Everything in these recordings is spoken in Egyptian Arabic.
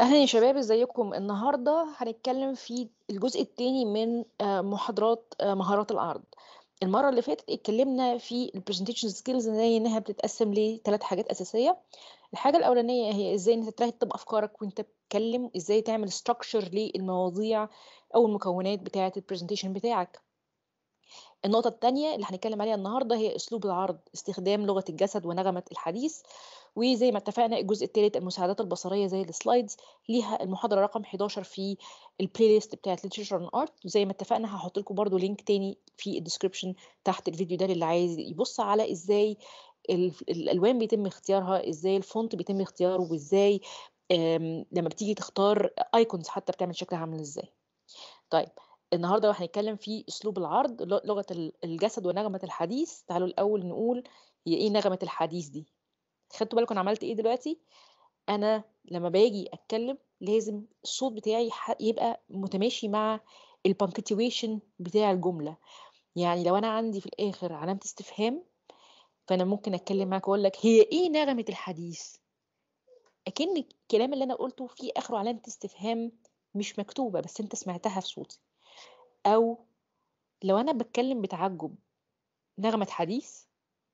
أهلا يا شباب ازيكم النهاردة هنتكلم في الجزء التاني من آه، محاضرات آه، مهارات العرض المرة اللي فاتت اتكلمنا في البرزنتيشن سكيلز زي انها بتتقسم لثلاث حاجات أساسية الحاجة الأولانية هي ازاي انت ترتب أفكارك وانت بتتكلم ازاي تعمل ستراكشر للمواضيع أو المكونات بتاعة البرزنتيشن بتاعك النقطة التانية اللي هنتكلم عليها النهاردة هي أسلوب العرض استخدام لغة الجسد ونغمة الحديث وزي ما اتفقنا الجزء الثالث المساعدات البصرية زي السلايدز ليها المحاضرة رقم 11 في البلاي ليست بتاعت Literature and Art وزي ما اتفقنا هحط لكم برضو لينك تاني في الديسكربشن تحت الفيديو ده للي عايز يبص على ازاي ال- الالوان بيتم اختيارها ازاي الفونت بيتم اختياره وازاي آم، لما بتيجي تختار ايكونز حتى بتعمل شكلها عامل ازاي طيب النهارده بقى هنتكلم في اسلوب العرض ل- لغه ال- الجسد ونغمه الحديث تعالوا الاول نقول هي ايه نغمه الحديث دي خدتوا بالكم انا عملت ايه دلوقتي انا لما باجي اتكلم لازم الصوت بتاعي ح- يبقى متماشي مع البنكتويشن بتاع الجمله يعني لو انا عندي في الاخر علامه استفهام فانا ممكن اتكلم معاك واقول لك هي ايه نغمه الحديث اكن الكلام اللي انا قلته فيه اخره علامه استفهام مش مكتوبه بس انت سمعتها في صوتي او لو انا بتكلم بتعجب نغمه حديث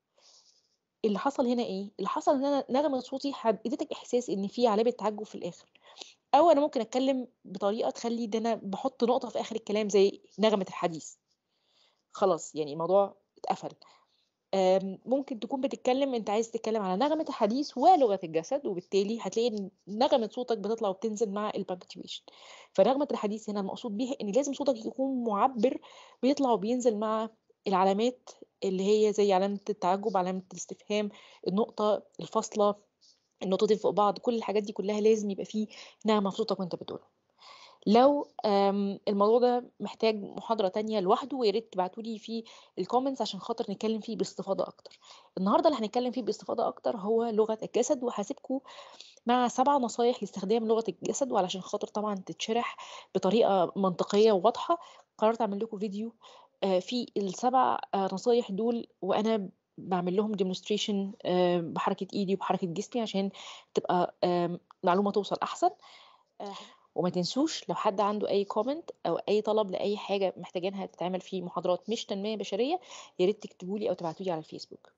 اللي حصل هنا ايه اللي حصل ان انا نغمه صوتي حد- اديتك احساس ان في علامه تعجب في الاخر او انا ممكن اتكلم بطريقه تخلي ان انا بحط نقطه في اخر الكلام زي نغمه الحديث خلاص يعني الموضوع اتقفل آم، ممكن تكون بتتكلم انت عايز تتكلم على نغمة الحديث ولغة الجسد وبالتالي هتلاقي ان نغمة صوتك بتطلع وبتنزل مع البنكتويشن فنغمة الحديث هنا المقصود بيها ان لازم صوتك يكون معبر بيطلع وبينزل مع العلامات اللي هي زي علامة التعجب علامة الاستفهام النقطة الفاصلة النقطتين فوق بعض كل الحاجات دي كلها لازم يبقى فيه نغمة في صوتك وانت بتقولها لو آم، الموضوع ده محتاج محاضرة تانية لوحده ويا ريت تبعتولي في الكومنتس عشان خاطر نتكلم فيه باستفاضة أكتر النهاردة اللي هنتكلم فيه باستفاضة أكتر هو لغة الجسد وهسيبكم مع سبع نصايح لاستخدام لغة الجسد وعلشان خاطر طبعا تتشرح بطريقة منطقية وواضحة قررت أعمل لكم فيديو آه، في السبع آه، نصايح دول وأنا بعمل لهم ديمونستريشن بحركة إيدي وبحركة جسمي عشان تبقى آم، معلومة توصل أحسن آه، وما تنسوش لو حد عنده اي كومنت او اي طلب لاي حاجه محتاجينها تتعمل في محاضرات مش تنميه بشريه يا ريت تكتبوا لي او تبعتوا لي على الفيسبوك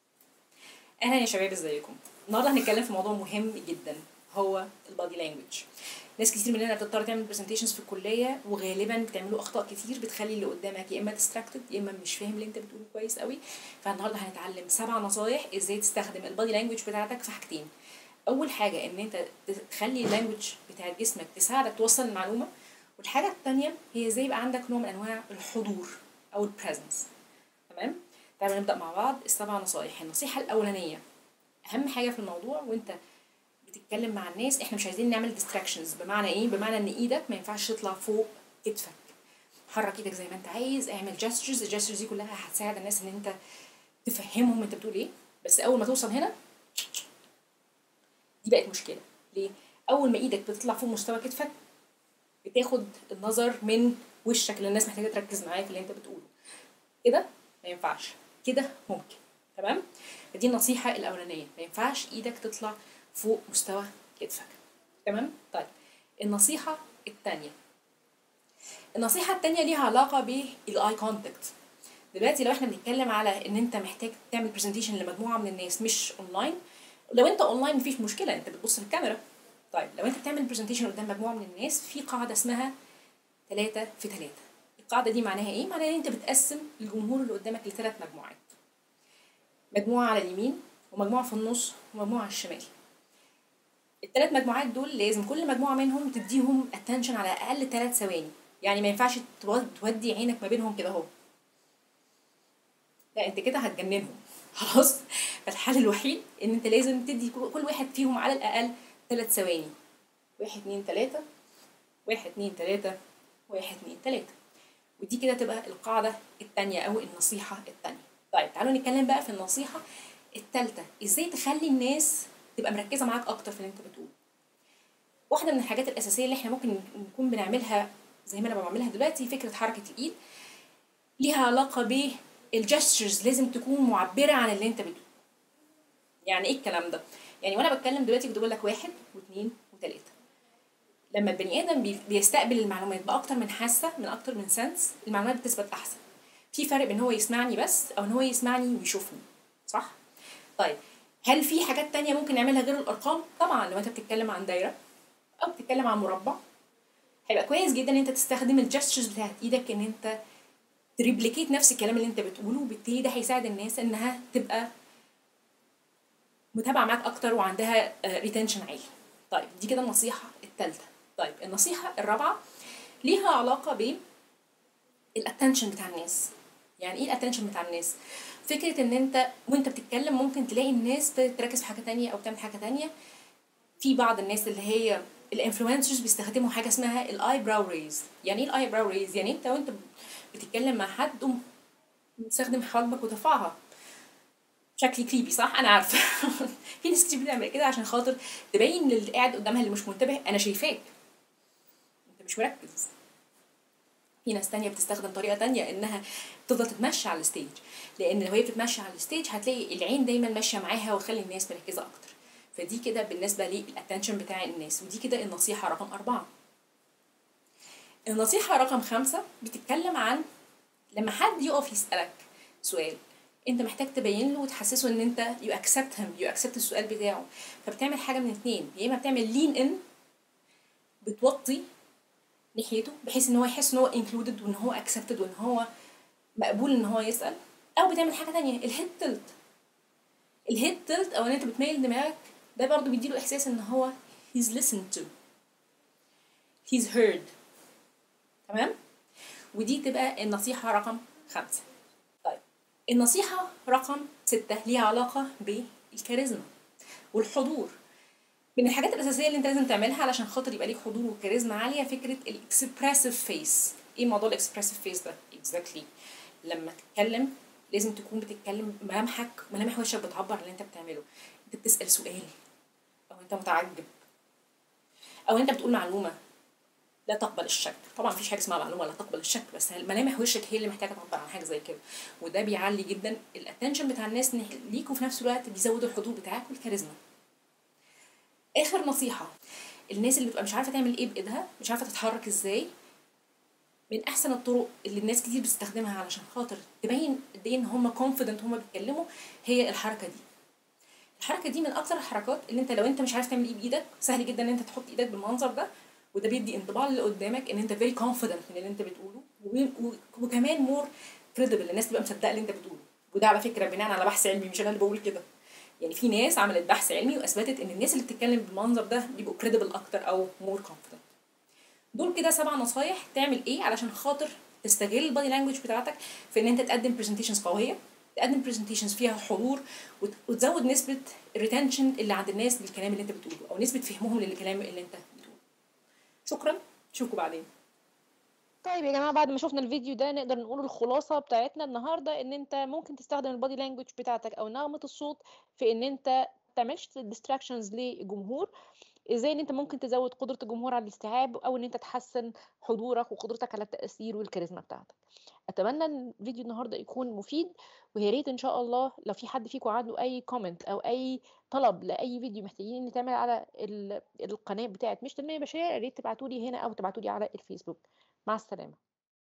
اهلا يا شباب ازيكم النهارده هنتكلم في موضوع مهم جدا هو البادي لانجوج ناس كتير مننا بتضطر تعمل برزنتيشنز في الكليه وغالبا بتعملوا اخطاء كتير بتخلي اللي قدامك يا اما ديستراكتد يا اما مش فاهم اللي انت بتقوله كويس قوي فالنهارده هنتعلم سبع نصايح ازاي تستخدم البادي لانجوج بتاعتك في حاجتين اول حاجه ان انت تخلي اللانجوج بتاعت جسمك تساعدك توصل المعلومه والحاجه الثانيه هي ازاي يبقى عندك نوع من انواع الحضور او البريزنس تمام تعالوا نبدا مع بعض السبع نصايح النصيحه الاولانيه اهم حاجه في الموضوع وانت بتتكلم مع الناس احنا مش عايزين نعمل ديستراكشنز بمعنى ايه بمعنى ان ايدك ما ينفعش تطلع فوق كتفك حرك ايدك زي ما انت عايز اعمل جestures الجسترز دي كلها هتساعد الناس ان انت تفهمهم انت بتقول ايه بس اول ما توصل هنا دي بقت مشكله ليه اول ما ايدك بتطلع فوق مستوى كتفك بتاخد النظر من وشك اللي الناس محتاجه تركز معاك في اللي انت بتقوله كده ما ينفعش كده ممكن تمام فدي النصيحه الاولانيه ما ينفعش ايدك تطلع فوق مستوى كتفك تمام طيب النصيحه الثانيه النصيحه الثانيه ليها علاقه بالاي كونتاكت دلوقتي لو احنا بنتكلم على ان انت محتاج تعمل برزنتيشن لمجموعه من الناس مش اونلاين لو انت اونلاين مفيش مشكله انت بتبص في الكاميرا طيب لو انت بتعمل برزنتيشن قدام مجموعه من الناس في قاعده اسمها 3 في 3 القاعده دي معناها ايه معناها ان انت بتقسم الجمهور اللي قدامك لثلاث مجموعات مجموعه على اليمين ومجموعه في النص ومجموعه على الشمال الثلاث مجموعات دول لازم كل مجموعه منهم تديهم اتنشن على الاقل ثلاث ثواني يعني ما ينفعش تو- تودي عينك ما بينهم كده اهو لا انت كده هتجننهم خلاص فالحل الوحيد ان انت لازم تدي كل واحد فيهم على الاقل ثلاث ثواني واحد اتنين تلاته واحد اتنين تلاته واحد اتنين تلاته ودي كده تبقى القاعده الثانيه او النصيحه الثانيه طيب تعالوا نتكلم بقى في النصيحه الثالثه ازاي تخلي الناس تبقى مركزه معاك اكتر في اللي انت بتقوله واحده من الحاجات الاساسيه اللي احنا ممكن نكون بنعملها زي ما انا بعملها دلوقتي فكره حركه الايد ليها علاقه بالجسترز لازم تكون معبره عن اللي انت بتقوله يعني ايه الكلام ده يعني وانا بتكلم دلوقتي كنت بقول لك واحد واثنين وثلاثه لما البني ادم بي- بيستقبل المعلومات باكتر من حاسه من اكتر من سنس المعلومات بتثبت احسن في فرق بين هو يسمعني بس او ان هو يسمعني ويشوفني صح طيب هل في حاجات تانية ممكن نعملها غير الارقام طبعا لو انت بتتكلم عن دايره او بتتكلم عن مربع هيبقى كويس جدا ان انت تستخدم الجستشرز بتاعت ايدك ان انت تريبليكيت نفس الكلام اللي انت بتقوله وبالتالي ده هيساعد الناس انها تبقى متابعه معاك اكتر وعندها ريتنشن عالي طيب دي كده النصيحه الثالثه طيب النصيحه الرابعه ليها علاقه ب الاتنشن بتاع الناس يعني ايه الاتنشن بتاع الناس فكره ان انت وانت بتتكلم ممكن تلاقي الناس بتركز في حاجه تانية او بتعمل حاجه تانية في بعض الناس اللي هي الانفلونسرز بيستخدموا حاجه اسمها الاي براو ريز يعني ايه الاي براو ريز يعني انت وانت بتتكلم مع حد تقوم تستخدم حواجبك وترفعها شكلي كليبي صح انا عارفه في ناس كتير بتعمل كده عشان خاطر تبين للي قاعد قدامها اللي مش منتبه انا شايفاك انت مش مركز في ناس تانية بتستخدم طريقة تانية انها تفضل تتمشى على الستيج لان لو هي بتتمشى على الستيج هتلاقي العين دايما ماشية معاها وتخلي الناس مركزة اكتر فدي كده بالنسبة للاتنشن بتاع الناس ودي كده النصيحة رقم أربعة النصيحة رقم خمسة بتتكلم عن لما حد يقف يسألك سؤال انت محتاج تبين له وتحسسه ان انت يو اكسبت هيم يو اكسبت السؤال بتاعه فبتعمل حاجه من اتنين يا اما بتعمل لين ان بتوطي ناحيته بحيث ان هو يحس ان هو انكلودد وان هو اكسبتد وان هو مقبول ان هو يسال او بتعمل حاجه تانية الهيد تلت الهيد تلت او ان انت بتميل دماغك ده برضه بيديله احساس ان هو he's listened to he's heard تمام ودي تبقى النصيحه رقم خمسة طيب النصيحة رقم ستة ليها علاقة بالكاريزما والحضور من الحاجات الأساسية اللي أنت لازم تعملها علشان خاطر يبقى ليك حضور وكاريزما عالية فكرة الإكسبرسيف فيس إيه موضوع الإكسبرسيف فيس ده؟ اكزاكتلي لما تتكلم لازم تكون بتتكلم ملامحك ملامح وشك بتعبر عن اللي أنت بتعمله أنت بتسأل سؤال أو أنت متعجب أو أنت بتقول معلومة لا تقبل الشك طبعا مفيش حاجه اسمها معلومه لا تقبل الشك بس ملامح وشك هي اللي محتاجه تعبر عن حاجه زي كده وده بيعلي جدا الاتنشن بتاع الناس ليك وفي نفس الوقت بيزود الحضور بتاعك والكاريزما اخر نصيحه الناس اللي بتبقى مش عارفه تعمل ايه بايدها مش عارفه تتحرك ازاي من احسن الطرق اللي الناس كتير بتستخدمها علشان خاطر تبين قد ايه ان هم كونفيدنت هم بيتكلموا هي الحركه دي الحركه دي من اكتر الحركات اللي انت لو انت مش عارف تعمل ايه بايدك سهل جدا ان انت تحط ايدك بالمنظر ده وده بيدي انطباع اللي قدامك ان انت فيري كونفيدنت من اللي انت بتقوله وكمان مور كريديبل الناس تبقى مصدقه اللي انت بتقوله وده على فكره بناء على بحث علمي مش انا اللي بقول كده يعني في ناس عملت بحث علمي واثبتت ان الناس اللي بتتكلم بالمنظر ده بيبقوا كريديبل اكتر او مور كونفيدنت دول كده سبع نصايح تعمل ايه علشان خاطر تستغل البادي لانجوج بتاعتك في ان انت تقدم برزنتيشنز قويه تقدم برزنتيشنز فيها حضور وتزود نسبه الريتنشن اللي عند الناس للكلام اللي انت بتقوله او نسبه فهمهم للكلام اللي انت بتقوله شكرا اشوفكم بعدين طيب يا جماعه بعد ما شفنا الفيديو ده نقدر نقول الخلاصه بتاعتنا النهارده ان انت ممكن تستخدم البادي لانجوج بتاعتك او نغمه الصوت في ان انت تعملش ديستراكشنز للجمهور ازاي ان انت ممكن تزود قدره الجمهور على الاستيعاب او ان انت تحسن حضورك وقدرتك على التاثير والكاريزما بتاعتك اتمنى ان الفيديو النهارده يكون مفيد ويا ريت ان شاء الله لو في حد فيكم عنده اي كومنت او اي طلب لاي فيديو محتاجين نتعمل على القناه بتاعت مش تنميه بشريه يا ريت تبعتوا لي هنا او تبعتوا لي على الفيسبوك مع السلامه